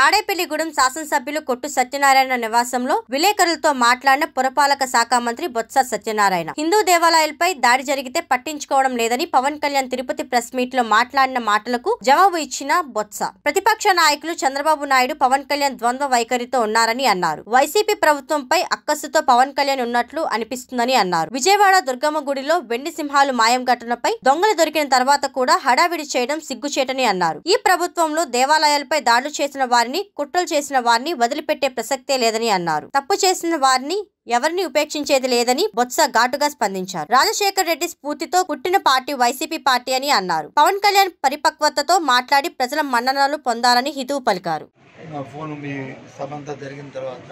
తాడేపల్లిగూడెం శాసనసభ్యులు కొట్టు సత్యనారాయణ నివాసంలో విలేకరులతో మాట్లాడిన పురపాలక శాఖ మంత్రి బొత్స సత్యనారాయణ హిందూ దేవాలయాలపై దాడి జరిగితే పట్టించుకోవడం లేదని పవన్ కళ్యాణ్ తిరుపతి ప్రెస్ మీట్ లో మాట్లాడిన మాటలకు జవాబు ఇచ్చిన బొత్స ప్రతిపక్ష నాయకులు చంద్రబాబు నాయుడు పవన్ కళ్యాణ్ ద్వంద్వ వైఖరితో ఉన్నారని అన్నారు వైసీపీ ప్రభుత్వంపై అక్కసుతో పవన్ కళ్యాణ్ ఉన్నట్లు అనిపిస్తుందని అన్నారు విజయవాడ దుర్గమ్మ గుడిలో వెండి సింహాలు మాయం ఘటనపై దొంగలు దొరికిన తర్వాత కూడా హడావిడి చేయడం సిగ్గుచేటని అన్నారు ఈ ప్రభుత్వంలో దేవాలయాలపై దాడులు చేసిన వారిని కుట్రలు చేసిన వారిని వదిలిపెట్టే ప్రసక్తే లేదని అన్నారు తప్పు చేసిన వారిని ఎవరిని ఉపేక్షించేది లేదని బొత్స ఘాటుగా స్పందించారు రాజశేఖర్ రెడ్డి స్ఫూర్తితో పుట్టిన పార్టీ వైసీపీ పార్టీ అని అన్నారు పవన్ కళ్యాణ్ పరిపక్వతతో మాట్లాడి ప్రజల మన్ననలు పొందాలని హితవు పలికారు నా ఫోన్ మీ సభ అంతా జరిగిన తర్వాత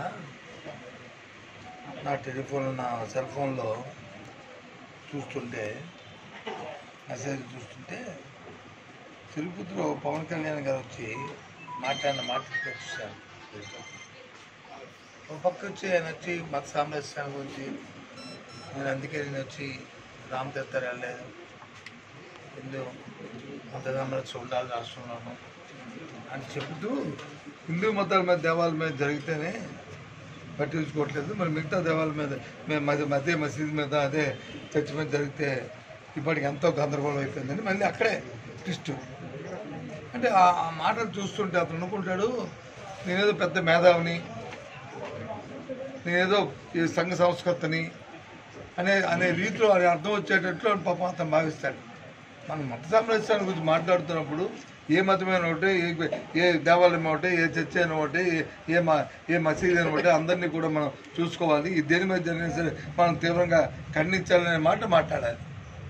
నా టెలిఫోన్ నా సెల్ ఫోన్లో చూస్తుంటే మెసేజ్ చూస్తుంటే తిరుపతిలో పవన్ కళ్యాణ్ గారు వచ్చి మాట్లాడిన మాటలు చూశాను ఒక పక్క వచ్చి ఆయన వచ్చి మత సామరస్యాన్ని గురించి నేను అందుకే నేను వచ్చి రామ్ తీర్థ వెళ్ళలేదు హిందూ మత సామరస్యం ఉండాలి రాష్ట్రంలోనూ అని చెబుతూ హిందూ మతాల మీద దేవాలయం మీద జరిగితేనే పట్టించుకోవట్లేదు మరి మిగతా దేవాలయం మీద మేము మధ్య మధ్య మసీదు మీద అదే చర్చ్ మీద జరిగితే ఇప్పటికి ఎంతో గందరగోళం అయిపోయిందని మళ్ళీ అక్కడే ట్విస్ట్ అంటే ఆ ఆ మాటలు చూస్తుంటే అతను అనుకుంటాడు నేనేదో పెద్ద మేధావిని నేనేదో ఈ సంఘ సంస్కృతిని అనే అనే రీతిలో అది అర్థం వచ్చేటట్లు పాపం అతను భావిస్తాడు మనం మత సామ్రాజ్యాన్ని గురించి మాట్లాడుతున్నప్పుడు ఏ మతమైన ఒకటి ఏ ఏ దేవాలయం ఒకటి ఏ చర్చ అయిన ఒకటి ఏ- ఏ మ ఏ మసీదు అయిన ఒకటి అందరినీ కూడా మనం చూసుకోవాలి ఈ దేని మీద జరిగినా సరే మనం తీవ్రంగా ఖండించాలనే మాట మాట్లాడాలి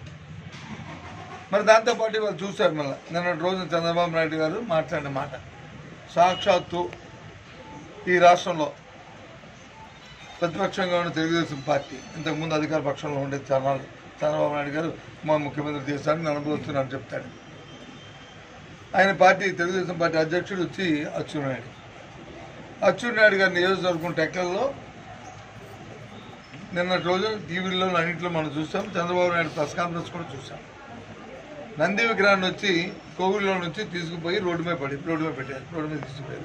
మరి దాంతోపాటు వాళ్ళు చూశారు మళ్ళీ నిన్న రోజున చంద్రబాబు నాయుడు గారు మాట్లాడిన మాట సాక్షాత్తు ఈ రాష్ట్రంలో ప్రతిపక్షంగా ఉన్న తెలుగుదేశం పార్టీ ఇంతకుముందు అధికార పక్షంలో ఉండే చంద్రబాబు చంద్రబాబు నాయుడు గారు మా ముఖ్యమంత్రి దేశాన్ని నేను అనుభవిస్తున్నాను చెప్తాడు ఆయన పార్టీ తెలుగుదేశం పార్టీ అధ్యక్షుడు వచ్చి అచ్చెన్నాయుడు అచ్చెన్నాయుడు గారి నియోజకవర్గం టెక్కల్లో నిన్నటి రోజు టీవీల్లో అన్నింటిలో మనం చూసాం చంద్రబాబు నాయుడు ప్రెస్ కాన్ఫరెన్స్ కూడా చూసాం నంది విగ్రహాన్ని వచ్చి కోవిల్లో నుంచి తీసుకుపోయి రోడ్డు మీద పడి రోడ్డు మీద పెట్టారు రోడ్డు మీద తీసుకుపోయారు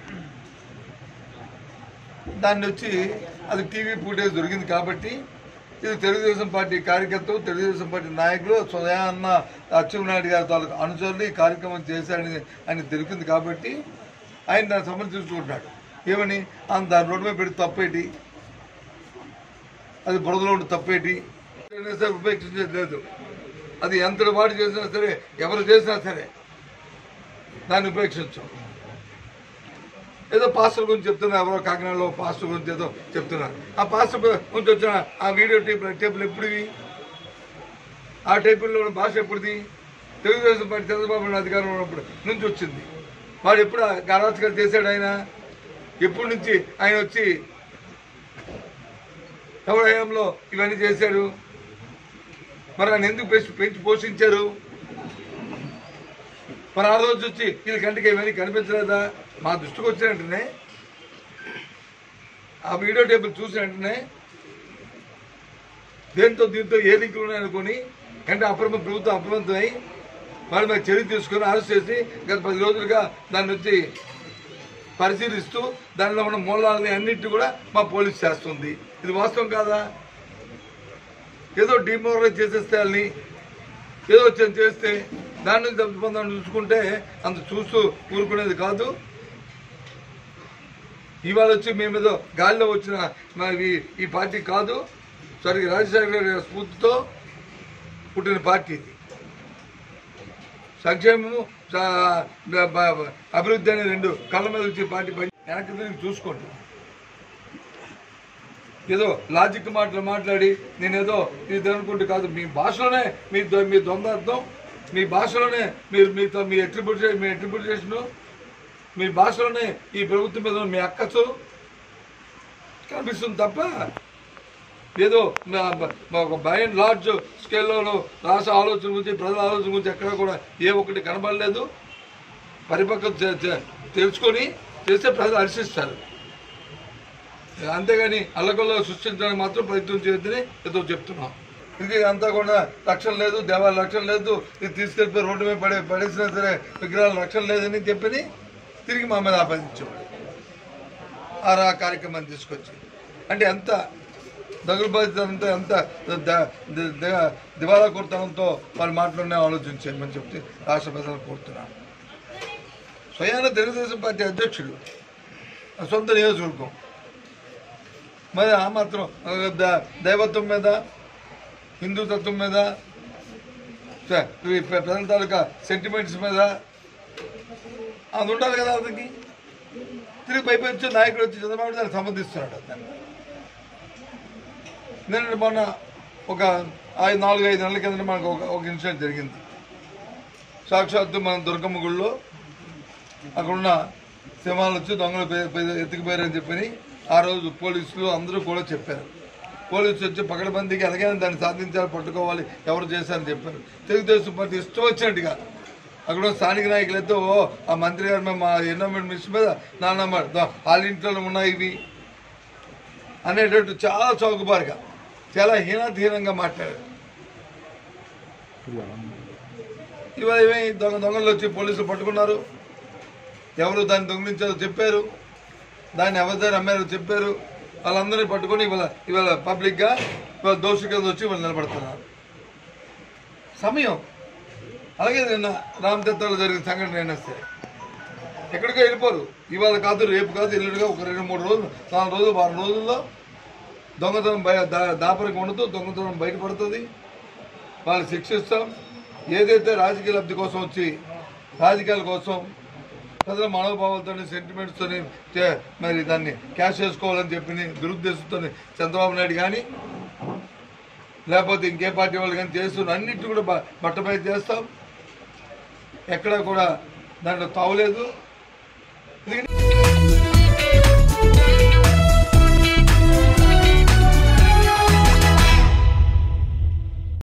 దాన్ని వచ్చి అది టీవీ ఫుటేజ్ దొరికింది కాబట్టి ఇది తెలుగుదేశం పార్టీ కార్యకర్తలు తెలుగుదేశం పార్టీ నాయకులు స్వయాన్న అచ్చెన్నాయుడు గారి తాలూకు అనుచరులు ఈ కార్యక్రమం చేశాడని ఆయన దొరికింది కాబట్టి ఆయన దాన్ని సమర్థించుకుంటున్నాడు ఏమని ఆయన దాని రోడ్డు మీద పెట్టి తప్పేటి అది బురదలో ఉండి తప్పేటి అయినా సరే ఉపేక్షించేది లేదు అది ఎంత వాడు చేసినా సరే ఎవరు చేసినా సరే దాన్ని ఉపేక్షించం ఏదో పాస్టర్ గురించి చెప్తున్నా ఎవరో కాకినాడలో పాస్టర్ గురించి ఏదో చెప్తున్నారు ఆ పాస్టర్ గురించి వచ్చిన ఆ వీడియో టేప్ టేపులు ఎప్పుడువి ఆ టేపుల్లో ఉన్న భాష ఎప్పుడుది తెలుగుదేశం పార్టీ చంద్రబాబు నాయుడు అధికారంలో ఉన్నప్పుడు నుంచి వచ్చింది వాడు ఎప్పుడు అరాచకాలు చేశాడు ఆయన ఎప్పటి నుంచి ఆయన వచ్చి ఎవరి హయాంలో ఇవన్నీ చేశారు మరి ఆయన ఎందుకు పెంచి పెంచి పోషించారు మరి ఆ రోజు వచ్చి వీళ్ళ కంటికి ఇవన్నీ కనిపించలేదా మా దృష్టికి వచ్చిన వెంటనే ఆ వీడియో టేబుల్ చూసిన వెంటనే దేంతో దీంతో ఏ లింకులు ఉన్నాయనుకొని అంటే అప్రమ ప్రభుత్వం అప్రమత్తమై వాళ్ళ మీద చర్య తీసుకొని అరెస్ట్ చేసి గత పది రోజులుగా దాన్ని వచ్చి పరిశీలిస్తూ దానిలో ఉన్న మూలాలని అన్నింటినీ కూడా మా పోలీస్ చేస్తుంది ఇది వాస్తవం కాదా ఏదో డిమోరలైజ్ చేసేస్తే వాళ్ళని ఏదో వచ్చి చేస్తే దాని నుంచి తప్పు పొందాలని చూసుకుంటే అంత చూస్తూ ఊరుకునేది కాదు ఇవాళ వచ్చి మేము ఏదో గాలిలో వచ్చిన మరి ఈ పార్టీ కాదు సరిగ్గా రాజశేఖర రెడ్డి గారి స్ఫూర్తితో పుట్టిన పార్టీ ఇది సంక్షేమము సా- బ- బ- అభివృద్ధి అనే రెండు కళ్ళ మీద వచ్చే పార్టీ పని వెనక్కి తిరిగి చూసుకోండి ఏదో లాజిక్ మాటలు మాట్లాడి నేనేదో ఇది అనుకుంటే కాదు మీ భాషలోనే మీ దొ- మీ ద్వంద్వార్థం మీ భాషలోనే మీరు మీతో మీ ఎట్రిబ్యూట్ మీ ఎట్రిబ్యూటేషన్ మీ భాషలోనే ఈ ప్రభుత్వం మీద ఉన్న మీ అక్కసు కనిపిస్తుంది తప్ప ఏదో మా- మా ఒక బై అండ్ లార్జ్ స్కేల్లోనూ రాష్ట్ర ఆలోచన గురించి ప్రజల ఆలోచన గురించి ఎక్కడ కూడా ఏ ఒక్కటి కనబడలేదు పరిపక్వత చే- చే- తెలుసుకొని చేస్తే ప్రజలు హర్షిస్తారు అంతేగాని అల్లకొల్ల సృష్టించడానికి మాత్రం ప్రయత్నం చేయొద్దని ఏదో చెప్తున్నాం ఇది అంతా కూడా రక్షణ లేదు దేవాలయ రక్షణ లేదు ఇది తీసుకెళ్ళిపోయి రోడ్డు మీద పడే పడేసినా సరే విగ్రహాల రక్షణ లేదని చెప్పని తిరిగి మా మీద ఆపాదించేవాడు ఆ రా కార్యక్రమాన్ని తీసుకొచ్చి అంటే ఎంత దగులుబాధితంతో ఎంత ద- ద- ద- దివాలా కొడతనంతో వాళ్ళు మాట్లాడిన ఆలోచించేయమని చెప్తే రాష్ట్ర ప్రజలు కోరుతున్నాను స్వయాన తెలుగుదేశం పార్టీ అధ్యక్షుడు ఆ సొంత నియోజకవర్గం మరి ఆ మాత్రం ఆ, ద- దైవత్వం మీద హిందూ తత్వం మీద స- ఈ ప్ర- ప్రజల తాలూకా సెంటిమెంట్స్ మీద అది ఉండాలి కదా అతనికి తిరిగి పైపై వచ్చి నాయకుడు వచ్చి చంద్రబాబు దాన్ని సమర్థిస్తున్నాడు దాన్ని నేను మొన్న ఒక ఐదు నాలుగు ఐదు నెలల కింద మనకు ఒక ఒక ఇన్సిడెంట్ జరిగింది సాక్షాత్తు మన దుర్గమ్మ గుళ్ళో అక్కడున్న సింహాలు వచ్చి దొంగలు పే- పే- ఎత్తుకుపోయారని చెప్పని ఆ రోజు పోలీసులు అందరూ కూడా చెప్పారు పోలీసులు వచ్చి పకడబందీకి ఎలాగైనా దాన్ని సాధించాలి పట్టుకోవాలి ఎవరు చేశారని చెప్పారు తెలుగుదేశం పార్టీ ఇష్టం వచ్చినట్టుగా అక్కడ ఉన్న స్థానిక నాయకులైతే ఓ ఆ మంత్రి గారి మీద మా ఎన్నోమెంట్ మిషన్ మీద నాన్న వాళ్ళ ఇంట్లో ఉన్నాయి ఇవి అనేటట్టు చాలా చౌకబారుగా చాలా హీనాతహీనంగా మాట్లాడారు ఇవాళ ఏమై దొంగ దొంగలు వచ్చి పోలీసులు పట్టుకున్నారు ఎవరు దాన్ని దొంగిలించారో చెప్పారు దాన్ని ఎవరిదాన్ని అమ్మారో చెప్పారు వాళ్ళందరినీ పట్టుకొని ఇవాళ ఇవాళ పబ్లిక్గా ఇవాళ దోషి కింద వచ్చి వాళ్ళు నిలబడుతున్నారు సమయం అలాగే నిన్న రామతత్వాలు జరిగిన సంఘటన అయినా సరే ఎక్కడికో వెళ్ళిపోరు ఇవాళ కాదు రేపు కాదు ఎల్లుడిగా ఒక రెండు మూడు రోజులు నాలుగు రోజులు వారం రోజుల్లో దొంగతనం బయ దా- దాపరికి ఉండదు దొంగతనం బయటపడుతుంది వాళ్ళు శిక్షిస్తాం ఏదైతే రాజకీయ లబ్ధి కోసం వచ్చి రాజకీయాల కోసం ప్రజల మనోభావాలతో సెంటిమెంట్స్తో మరి దాన్ని క్యాష్ చేసుకోవాలని చెప్పి దురుద్దేశంతో చంద్రబాబు నాయుడు కానీ లేకపోతే ఇంకే పార్టీ వాళ్ళు కానీ చేస్తున్న అన్నిటి కూడా బ- బట్టబయలు చేస్తాం ఎక్కడా కూడా దాంట్లో తావులేదు ఎందుకంటే